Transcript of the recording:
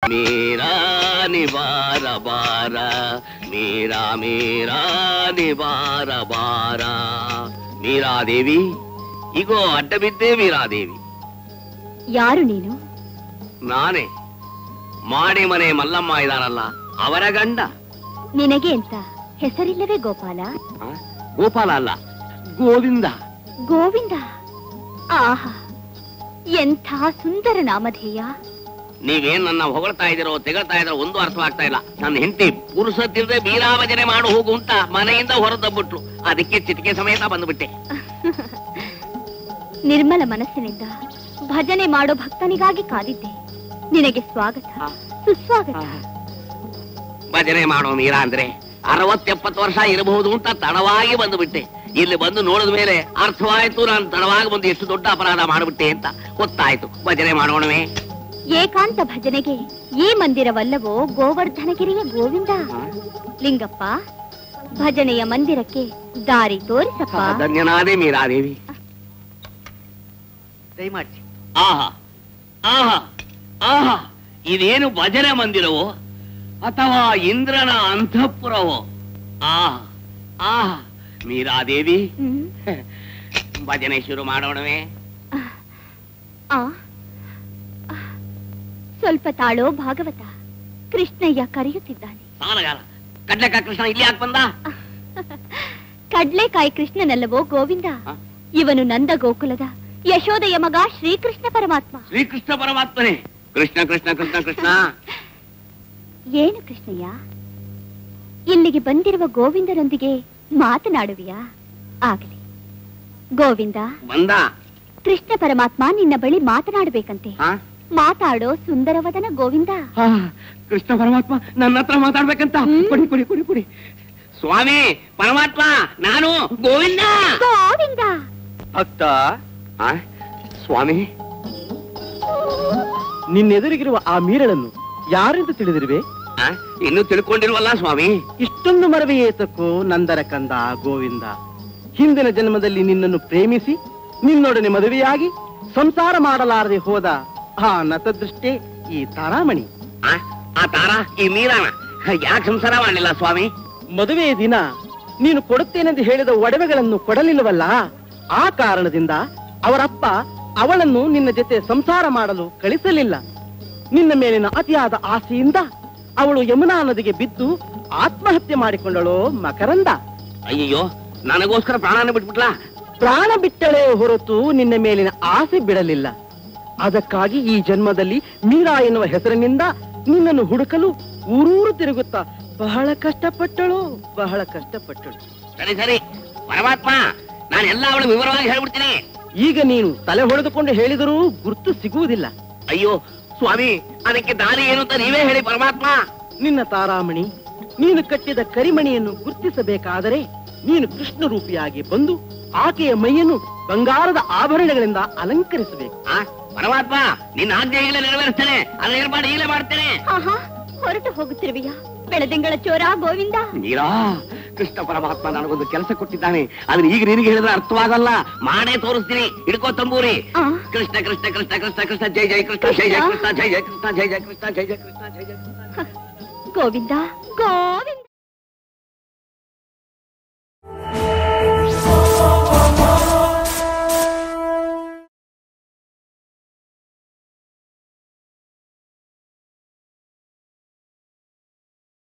ಮೇರಾ ನಿವಾರ ಬಾರ ಮೇರಾ ಮೇರಾ ನಿವಾರ ಬಾರ ಮೀರಾದೇವಿ ಈಗೋ ಅಡ್ಡ ಬಿದ್ದೆ ಮೀರಾದೇವಿ ಯಾರು ನೀನು ನಾನೇ ಮಾಡಿ ಮನೆ ಮಲ್ಲಮ್ಮ ಇದಾರಲ್ಲ ಅವರ ಗಂಡ ನಿನಗೆ ಅಂತ ಹೆಸರಿಲ್ಲವೇ ಗೋಪಾಲ ಆ? ಗೋಪಾಲ ಅಲ್ಲ ಗೋವಿಂದ ಗೋವಿಂದ ಆಹಾ ಎಂಥ ಸುಂದರ ನಾಮಧೇಯ ನೀವೇನ್ ನನ್ನ ಹೊಗಳ್ತಾ ಇದ್ದೀರೋ ತೆಗಳ್ತಾ ಇದ್ದೀರೋ ಒಂದು ಅರ್ಥವಾಗ್ತಾ ಇಲ್ಲ ನನ್ನ ಹೆಂಡತಿ ಪುರುಷತ್ತಿರದೆ ಬೀರಾಭಜನೆ ಮಾಡು ಹೋಗು ಅಂತ ಮನೆಯಿಂದ ಹೊರದಬ್ಬಿಟ್ರು ಅದಕ್ಕೆ ಚಿಟಿಕೆ ಸಮೇತ ಬಂದ್ಬಿಟ್ಟೆ ನಿರ್ಮಲ ಮನಸ್ಸಿನಿಂದ ಭಜನೆ ಮಾಡೋ ಭಕ್ತನಿಗಾಗಿ ಕಾದಿದ್ದೆ ನಿನಗೆ ಸ್ವಾಗತ ಆ. ಸುಸ್ವಾಗತ ಭಜನೆ ಮಾಡೋ ಮೀರಾ ಅಂದ್ರೆ ಅರವತ್ತೆಪ್ಪತ್ತು ವರ್ಷ ಇರಬಹುದು ಅಂತ ತಡವಾಗಿ ಬಂದುಬಿಟ್ಟೆ ಇಲ್ಲಿ ಬಂದು ನೋಡಿದ ಮೇಲೆ ಅರ್ಥವಾಯ್ತು ನಾನು ತಡವಾಗಿ ಬಂದು ಎಷ್ಟು ದೊಡ್ಡ ಅಪರಾಧ ಮಾಡಿಬಿಟ್ಟೆ ಅಂತ ಗೊತ್ತಾಯ್ತು ಭಜನೆ ಮಾಡೋಣವೇ ಏಕಾಂತ ಭಜನೆಗೆ ಈ ಮಂದಿರವಲ್ಲವೋ ಗೋವರ್ಧನಗಿರಿಯ ಗೋವಿಂದ ಲಿಂಗಪ್ಪ ಭಜನೆಯ ಮಂದಿರಕ್ಕೆ ದಾರಿ ತೋರಿಸಪ್ಪ ಧನ್ಯನಾದೆ ಮೀರಾದೇವಿ ದಯಮಾಡಿ ಆಹಾ ಆಹಾ ಆಹಾ ಇದೇನು ಭಜನೆ ಮಂದಿರವೋ ಅಥವಾ ಇಂದ್ರನ ಅಂತಃಪುರವೋ ಆಹಾ ಆಹಾ ಮೀರಾದೇವಿ ಹ್ಮ್. ಭಜನೆ ಶುರು ಮಾಡೋಣವೇ ಆ ಆ. ಸ್ವಲ್ಪ ತಾಳೋ ಭಾಗವತ ಕೃಷ್ಣಯ್ಯ ಕರೆಯುತ್ತಿದ್ದಾನೆ ಸಾಲಗಾರ ಕಡ್ಲೆಕ ಕೃಷ್ಣ ಇಲ್ಲಿ ಯಾಕೆ ಬಂದ ಕಡ್ಲೆಕಾಯಿ ಕೃಷ್ಣನಲ್ಲವೋ ಗೋವಿಂದ ಆ? ಇವನು ನಂದ ಗೋಕುಲದ ಯಶೋದೆಯ ಮಗ ಶ್ರೀಕೃಷ್ಣ ಪರಮಾತ್ಮ ಶ್ರೀಕೃಷ್ಣ ಪರಮಾತ್ಮನೇ ಕೃಷ್ಣ ಕೃಷ್ಣ ಕೃಷ್ಣ ಕೃಷ್ಣ ಏನು ಕೃಷ್ಣಯ್ಯ ಇಲ್ಲಿಗೆ ಬಂದಿರುವ ಗೋವಿಂದರೊಂದಿಗೆ ಮಾತನಾಡುವಿಯಾ ಆಗಲಿ ಗೋವಿಂದ ಬಂದ ಕೃಷ್ಣ ಪರಮಾತ್ಮ ನಿನ್ನ ಬಳಿ ಮಾತನಾಡಬೇಕಂತೆ ಹಾ? ಮಾತಾಡೋ ಸುಂದರವದನ ಗೋವಿಂದ ಹಾ, ಕೃಷ್ಣ ಪರಮಾತ್ಮ ನನ್ನ ಹತ್ರ ಮಾತಾಡ್ಬೇಕಂತ ಹ್ಮ್. ಕೊಡಿ ಕೊಡಿ ಕೊಡಿ ಕೊಡಿ ಸ್ವಾಮಿ ಪರಮಾತ್ಮ ನಾನು ಗೋವಿಂದ ಗೋವಿಂದ ಭಕ್ತ ಆ? ಸ್ವಾಮಿ ನಿನ್ನೆದುರಿಗಿರುವ ಆ ಮೀರಳನ್ನು ಯಾರೆಂದು ತಿಳಿದಿರುವೆ ಆ? ಇನ್ನೂ ತಿಳ್ಕೊಂಡಿಲ್ವಲ್ಲ ಸ್ವಾಮಿ ಇಷ್ಟೊಂದು ಮರವೇ ಏತಕ್ಕೋ ನಂದರ ಕಂದ ಗೋವಿಂದ ಹಿಂದಿನ ಜನ್ಮದಲ್ಲಿ ನಿನ್ನನ್ನು ಪ್ರೇಮಿಸಿ ನಿನ್ನೊಡನೆ ಮದುವೆಯಾಗಿ ಸಂಸಾರ ಮಾಡಲಾರದೆ ಹೋದ ಆ ನತದೃಷ್ಟೇ ಈ ತಾರಾಮಣಿ ಆ? ಆ ತಾರ ಈ ಮೀರಾನ ಯಾಕೆ ಸಂಸಾರ ಮಾಡಲಿಲ್ಲ ಸ್ವಾಮಿ ಮದುವೆಯ ದಿನ ನೀನು ಕೊಡುತ್ತೇನೆಂದು ಹೇಳಿದ ಒಡವೆಗಳನ್ನು ಕೊಡಲಿಲ್ಲವಲ್ಲ ಆ ಕಾರಣದಿಂದ ಅವರಪ್ಪ ಅವಳನ್ನು ನಿನ್ನ ಜೊತೆ ಸಂಸಾರ ಮಾಡಲು ಕಳಿಸಲಿಲ್ಲ ನಿನ್ನ ಮೇಲಿನ ಅತಿಯಾದ ಆಸೆಯಿಂದ ಅವಳು ಯಮುನಾ ನದಿಗೆ ಬಿದ್ದು ಆತ್ಮಹತ್ಯೆ ಮಾಡಿಕೊಂಡಳು ಮಕರಂದ ಅಯ್ಯಯ್ಯೋ ನನಗೋಸ್ಕರ ಪ್ರಾಣನ ಬಿಟ್ಬಿಟ್ಲಾ ಪ್ರಾಣ ಬಿಟ್ಟಳೇ ಹೊರತು ನಿನ್ನ ಮೇಲಿನ ಆಸೆ ಬಿಡಲಿಲ್ಲ ಅದಕ್ಕಾಗಿ ಈ ಜನ್ಮದಲ್ಲಿ ಮೀರಾ ಎನ್ನುವ ಹೆಸರಿನಿಂದ ನಿನ್ನನ್ನು ಹುಡುಕಲು ಊರೂರು ತಿರುಗುತ್ತಾ ಬಹಳ ಕಷ್ಟಪಟ್ಟಳು ಬಹಳ ಕಷ್ಟಪಟ್ಟಳು ಸರಿ ಸರಿ ಪರಮಾತ್ಮ ನಾನು ಎಲ್ಲ ಅವಳು ವಿವರವಾಗಿ ಹೇಳ್ಬಿಡ್ತೀನಿ ಈಗ ನೀನು ತಲೆ ಹೊಡೆದುಕೊಂಡು ಹೇಳಿದರೂ ಗುರ್ತು ಸಿಗುವುದಿಲ್ಲ ಅಯ್ಯೋ ಸ್ವಾಮಿ ಅದಕ್ಕೆ ದಾರಿ ಏನು ಅಂತ ನೀವೇ ಹೇಳಿ ಪರಮಾತ್ಮ ನಿನ್ನ ತಾರಾಮಣಿ ನೀನು ಕಟ್ಟಿದ ಕರಿಮಣಿಯನ್ನು ಗುರ್ತಿಸಬೇಕಾದರೆ ನೀನು ಕೃಷ್ಣ ರೂಪಿಯಾಗಿ ಬಂದು ಆಕೆಯ ಮೈಯನ್ನು ಬಂಗಾರದ ಆಭರಣಗಳಿಂದ ಅಲಂಕರಿಸಬೇಕು ಆ? ಪರಮಾತ್ಮ ನಿನ್ನ ಆಜ್ಞೆ ಈಗಲೇ ನೆರವೇರಿಸ್ತೇನೆ ಅದನ್ನ ಏರ್ಪಾಡು ಈಗಲೇ ಮಾಡ್ತೇನೆ ಆಹಾ ಹೊರಟು ಹೋಗುತ್ತಿರುವಿಯಾ ಬೆಳದಿಂಗಳ ಚೋರ ಗೋವಿಂದ ಮೀರಾ ಕೃಷ್ಣ ಪರಮಾತ್ಮ ನನಗೊಂದು ಕೆಲಸ ಕೊಟ್ಟಿದ್ದಾನೆ ಅದನ್ನ ಈಗ ನಿನಗೆ ಹೇಳಿದ್ರೆ ಅರ್ಥವಾಗಲ್ಲ ಮಾಡೇ ತೋರಿಸ್ತೀನಿ ಹಿಡ್ಕೋ ತಂಬೂರಿ ಆ, ಕೃಷ್ಣ ಕೃಷ್ಣ ಕೃಷ್ಣ ಕೃಷ್ಣ ಕೃಷ್ಣ ಜೈ ಜೈ ಕೃಷ್ಣ ಜೈ ಜೈ ಕೃಷ್ಣ ಜೈ ಜೈ ಕೃಷ್ಣ ಜೈ ಜೈ ಕೃಷ್ಣ ಜೈ ಜೈ ಕೃಷ್ಣ ಜೈ ಜೈ ಕೃಷ್ಣ ಗೋವಿಂದ ಗೋವಿಂದ